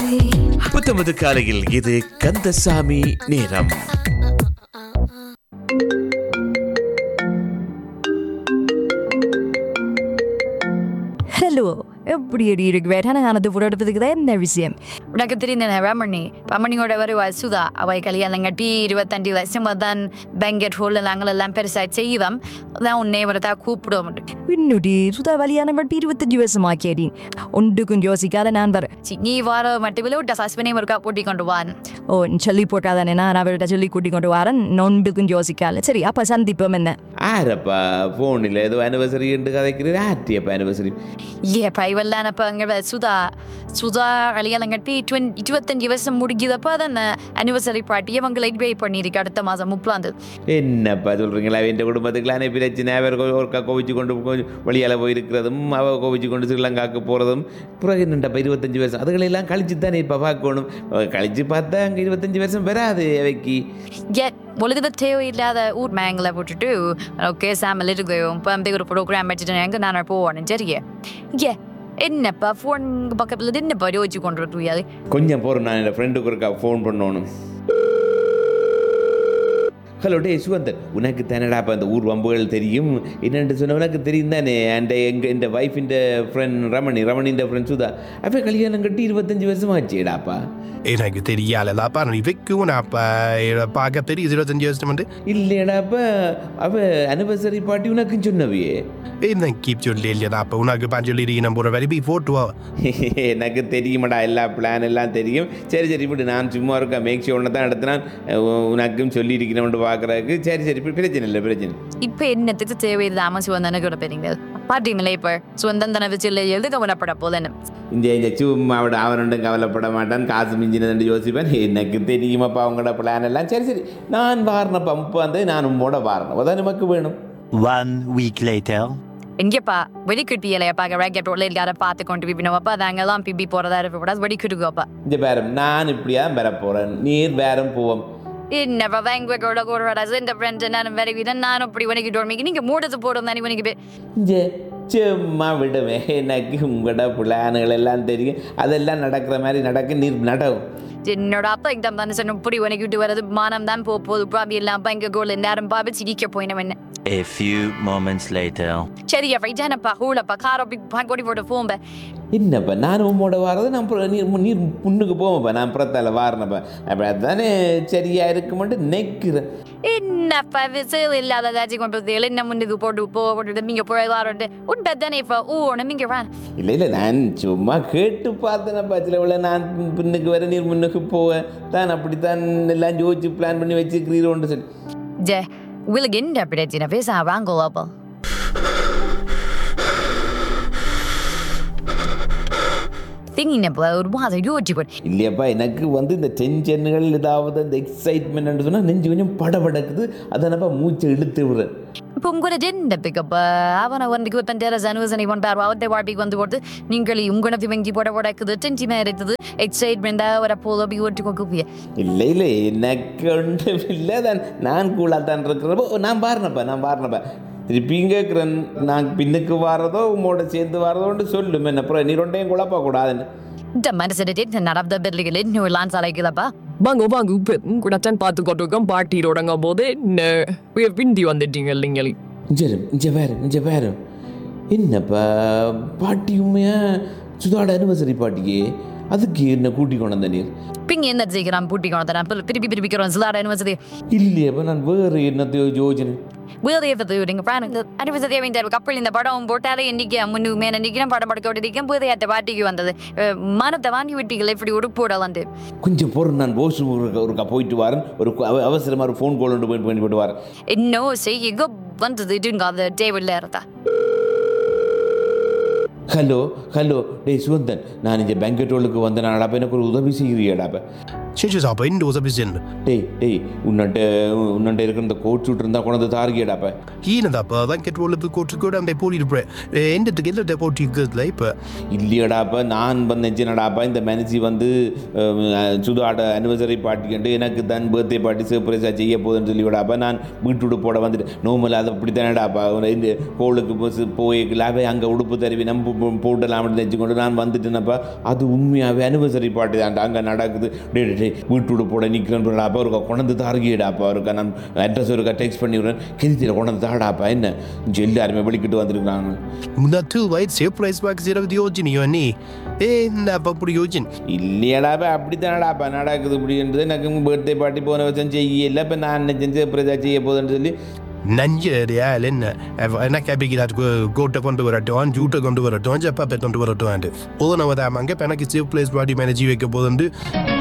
புத்தமது காலையில் இது கந்தசாமி நேரம் ஹலோ எப்படி அடி இருக்கிற நான் அது ஃபோட்டோ எடுப்பதுக்கு தான் என்ன விஷயம் உனக்கு தெரிந்த ரமணி ரமணியோட வருவாள் சுதா அவை கல்யாணம் கட்டி இருபத்தஞ்சு வருஷமா தான் பெங்கட் ஹோல்ல நாங்கள் எல்லாம் பெருசாக செய்வோம் அதான் உன்னை வரதா கூப்பிடுவோம் இன்னுடி சுதா வழியான மட்டும் இருபத்தஞ்சு வருஷம் ஆக்கியடி ஒன்றுக்கும் யோசிக்காத நான் வரேன் சி, நீ வார மட்டும் விட ஹஸ்பண்டையும் ஒருக்கா கூட்டி கொண்டு வான் ஓ நீ சொல்லி போட்டாதானே நான் அவர்கிட்ட சொல்லி கூட்டி கொண்டு வரேன் நொன்புக்கும் யோசிக்கால சரி அப்போ சந்திப்போம் என்ன ஆரப்பா ஃபோனில் ஏதோ அனிவர்சரி என்று கதைக்கிறீர் ஆர்டியப்பா அனிவர்சரி ஏ பைவெல்லாம் அப்போ அங்கே சுதா சுதா கல்யாணம் கட்டி டுவென் இருபத்தஞ்சு வருஷம் முடிஞ்சதப்போ அதான் அனிவர்சரி பார்ட்டி அவங்க லைட் பே பண்ணியிருக்கு அடுத்த மாதம் முப்பதாம் என்னப்பா சொல்கிறீங்களா என் குடும்பத்துக்குலாம் பிரச்சனை அவர் கொ- ஒருக்கா கோவிச்சு கொண்டு கொஞ்சம் வழியால் போயிருக்கிறதும் அவ கோவிச்சு கொண்டு ஸ்ரீலங்காவுக்கு போகிறதும் பிறகு என்னண்டப்பா இருபத்தஞ்சி வருஷம் அதுகளெல்லாம் கழிச்சு தானே இப்போ பார்க்கணும் அஹ் கழிச்சு பார்த்தா அங்கே இருபத்தஞ்சி வருஷம் வராது அவைக்கு get ஒழுதுல தேவையில்லாத ஊர் மேங்களை விட்டுட்டு ஓகே சாமல் இருக்குதும் இப்போ அந்த ஒரு ப்ரோக்ராம் வச்சுட்டு எங்கே நான் போவேன் சரியா ஏ என்னப்பா ஃபோன் பக்கத்தில் என்னப்பா யோசிச்சு கொண்டு முடியாது கொஞ்சம் போகிறோம் நான் என் ஃப்ரெண்டுக்கு ஒருக்கா ஃபோன் பண்ணணும் ஹலோ டே சுகந்தர் உனக்கு தானடாப்பா அந்த ஊர் வம்புகள் தெரியும் என்னென்று சொன்ன உனக்கு தெரியும் தானே அண்ட் எங்கள் இந்த வைஃபின் ஃப்ரெண்ட் ரமணி ரமணின்ற ஃப்ரெண்ட் சுதா அவ கல்யாணம் கட்டி இருபத்தஞ்சி வருஷம் ஆச்சுடாப்பா எனக்கு தெரியாததாப்பா நீ வைக்கும் அப்போ பார்க்க பெரிய இருபத்தஞ்சு வருஷம் வந்து இல்லையடாப்பா அவ அனிவர்சரி பார்ட்டி உனக்கு சொன்னவியே என்ன கீப் சொல்லி இல்லையாப்பா உனக்கு பாஞ்சு சொல்லி நம்ம ஒரு வரி போய் போட்டுவா எனக்கு தெரியுமாடா எல்லா பிளான் எல்லாம் தெரியும் சரி சரி இப்படி நான் சும்மா இருக்கேன் மேக் ஷோ தான் எடுத்தினான் உனக்கும் சொல்லியிருக்கிறேன் பார்க்குறதுக்கு சரி சரி இப்ப பிரச்சனை இல்லை பிரச்சனை இப்போ என்னத்துக்கு தேவையில்லாமல் சுவந்தன கூட பெறீங்க பாட்டிங்களே இப்போ சுவந்தந்தனை வச்சு இல்லை எழுது கவலைப்பட போதுன்னு இந்த இந்த சும்மா அவட அவனுண்டும் கவலைப்பட மாட்டான் காசு மிஞ்சினதுன்னு யோசிப்பேன் எனக்கு தெரியுமாப்பா அவங்களோட பிளான் எல்லாம் சரி சரி நான் வாரணப்பா முப்பது வந்து நான் உம்மோட வாரணம் அதான் நமக்கு வேணும் One week later. எங்கேப்பா வெடிக்குட்டி இலைய பார்க்க ராக்கெட் ரோட்ல எல்லார பார்த்து கொண்டு பிப்பினவப்பா அங்கெல்லாம் பிபி போகிறதா இருக்கக்கூடாது வெடிக்குட்டுக்கோப்பா இந்த பேரம் நான் இப்படியா பெற போகிறேன் நீர் பேரம் போவோம் என்னப்பா வேங்குவக்கோட கூட இந்த ஃப்ரெண்ட்ஸ் நானும் வேற வீடன் நானும் இப்படி உனக்கு டோர்மிக்கு நீங்கள் மூடத்து போடும் தானே உனக்கு பே- இங்கே சும்மா விடுவேன் எனக்கு உங்களோட பிளான்கள் எல்லாம் தெரியும் அதெல்லாம் நடக்கிற மாதிரி நடக்க நீர் நடவும் என்னோட அப்பா இந்த மனுஷன் இப்படி உனக்கு விட்டு வரது மானம் தான் போக போகுது பாபி எல்லாம் அப்பா இங்கே கோல் நேரம் பாபி சிரிக்க போயினவன் என்ன A few moments later. சரி அப்பா இதானப்பா ஹூலப்பா கார் அப்படி கொடி போட்டு போம்ப என்னப்பா நான் உம்மோட வாரது நான் அப்புறம் நீர் மு- நீர் முன்னுக்கு போவோம்ப்பா நான் புறத்தால வாரணப்பா அப்போ அதுதானே சரியா இருக்குமென்ட்டு நிற்கிறேன் என்னப்பா விசில் இல்லாத ஏதாச்சும் கொண்டு வந்து என்ன முன்னுக்கு போட்டு போக போட்டு நீங்க போய் வாரோட்டு உண்மை தானே இப்போ ஊ நீங்க வா இல்லை இல்லை நான் சும்மா கேட்டு பார்த்தேனப்பா சில வேளை நான் பின்னுக்கு வர நீர் முன்னுக்கு போவேன் தான் அப்படித்தான் எல்லாம் யோசிச்சு பிளான் பண்ணி வச்சுக்கிறீரோன்னு சொல்லி ஜே உங்களுக்கு என்ன பிரச்சனை பேச வாங்கோ திங்கினப்பா ஒரு மாதம் யோசிச்சு போட்டு இல்லையாப்பா எனக்கு வந்து இந்த டென்ஷன்கள் ஏதாவது இந்த எக்ஸைட்மெண்ட் சொன்னால் நெஞ்சு கொஞ்சம் படபடக்குது அதனப்பா மூச்சை இழுத்து விடுறேன் இப்போ உங்களோட என்ன பிக்கப் அவனை வந்து இப்போ தேர சனுவசனை கொண்டாரு அவத்தை வாழ்க்கைக்கு வந்து போட்டு நீங்கள் உங்களை வங்கி போட போடக்குது டென்ஷனாக இருக்குது எக்ஸைட்மெண்ட்டாக வர போதும் அப்படி ஓட்டு கொக்குப்பிய இல்லை இல்லை எனக்கு ஒன்றும் இல்லை தான் நான் கூலாக தான் இருக்கிறப்போ நான் பாருனப்பா நான் பாருனப்பா திருப்பியும் கேட்குறேன் நான் பின்னுக்கு வாரதோ உம்மோட சேர்ந்து வாரதோன்னு சொல்லும் என்ன அப்புறம் நீ ரெண்டையும் குழப்ப கூடாதுன்னு இந்த மனசில் டென்ஷன் நடந்த பிள்ளைகள் இன்னும் லான்ஸ் அழைக்கலப்பா வாங்க வாங்க இப்போ கூட தான் பார்த்து கொண்டிருக்கோம் பாட்டி தொடங்கும் போது என்ன உய பிந்தி வந்துட்டீங்க இல்லைங்களே இங்கே இங்கே வேறு இங்கே வேறு என்னப்பா பாட்டி உண்மையா சுதாட அனிவர்சரி பாட்டிக்கு அதுக்கு என்ன கூட்டி கொண்டு வந்த நீர் பிங்க என்ன செய்கிறான் பூட்டி கொண்டு திருப்பி திருப்பிக்கிறோம் சிலாட அனுவசதி இல்லையப்பா நான் வேறு என்னத்தையோ யோஜனை வேலையை பற்றி விடுங்க பிராணங்க அனுவசதியை வேண்டிய கப்பல் இந்த படம் போட்டாலே இன்னைக்கு முன்னு மேல நிற்கிறேன் படம் படுக்க விட்டுருக்கேன் புதையாத்த பாட்டிக்கு வந்தது அஹ், மனத்தை வாங்கி விட்டீங்களே இப்படி உடுப்போடலான்ட்டு கொஞ்சம் பொருள் நான் போஸ் ஒரு ஒருக்கா போயிட்டு வரேன் ஒரு அவ- அவசரமா ஒரு ஃபோன் கால் ஒன்று போயிட்டு போயிட்டு வரேன் இன்னும் செய்ய வந்தது இதுங்க அந்த டேபிள்ல இருந்தா ஹலோ ஹலோ டேய் சுவந்தன் நான் இந்த பேங்கெட் ஹோலுக்கு வந்த நாடாப்ப எனக்கு ஒரு உதவி செய்கிறியாடாப்ப செஞ்சு சாப்பா இந்த ஒரு பிசின் டேய் டேய் உன்னட்ட உன்னட்ட இருக்கிற இந்த கோட் சூட் இருந்தால் கொண்டு வந்து தாருகியடாப்ப ஈனதாப்பா தான் கெட்டு உள்ள கூட்டு கூட அந்த போட்டிருப்பேன் எந்தத்துக்கு எந்த போட்டி இருக்குதுல இப்போ இல்லையடாப்பா நான் வந்தேன்டாப்பா இந்த மேனேஜி வந்து அஹ், சுதாட அனிவர்சரி பார்ட்டிக்கு எனக்கு தான் பர்த்டே பார்ட்டி சர்ப்ரைஸாக செய்ய போகுதுன்னு சொல்லி விடாப்பா நான் வீட்டு போட வந்துட்டு நோமல் அது அப்படி தானேடாப்பா இந்த கோளுக்கு பஸ் போய் லாபே அங்கே உடுப்பு தருவி நம்ம போட்டலாம் வச்சுக்கொண்டு நான் வந்துட்டேனப்பா அது உண்மையாகவே அனிவர்சரி பார்ட்டி தான் அங்கே நடக்குது டே டே, டே வீட்டோட போட நிற்கிறேன் அப்போ ஒருக்கா கொண்டு தாருகிடாப்பா ஒருக்கா நான் அட்ரஸ் ஒருக்கா டெக்ஸ்ட் பண்ணி விடுறேன் கிருத்தியில் கொண்டு தாடாப்பா என்ன இங்க எல்லாருமே வெளிக்கிட்டு வந்திருக்காங்க Munatu wait surprise box zero the origin you ni. Eh na pa puri origin. இல்லையடாப்பா அப்படித்தானடாப்பா நடக்குது இப்படின்றது எனக்கு பர்த்டே பார்ட்டி போன வருஷம் செய்யல இப்போ நான் நினைச்சேன் சர்ப்ரைஸாக செய்ய போகுதுன்னு சொல்லி Nanje de alen. Ana ka bigi that go go to kondu vara don juta kondu vara don ja pa pe kondu vara don ande. Ola na wada manga pena ki surprise body manager ke bodandu.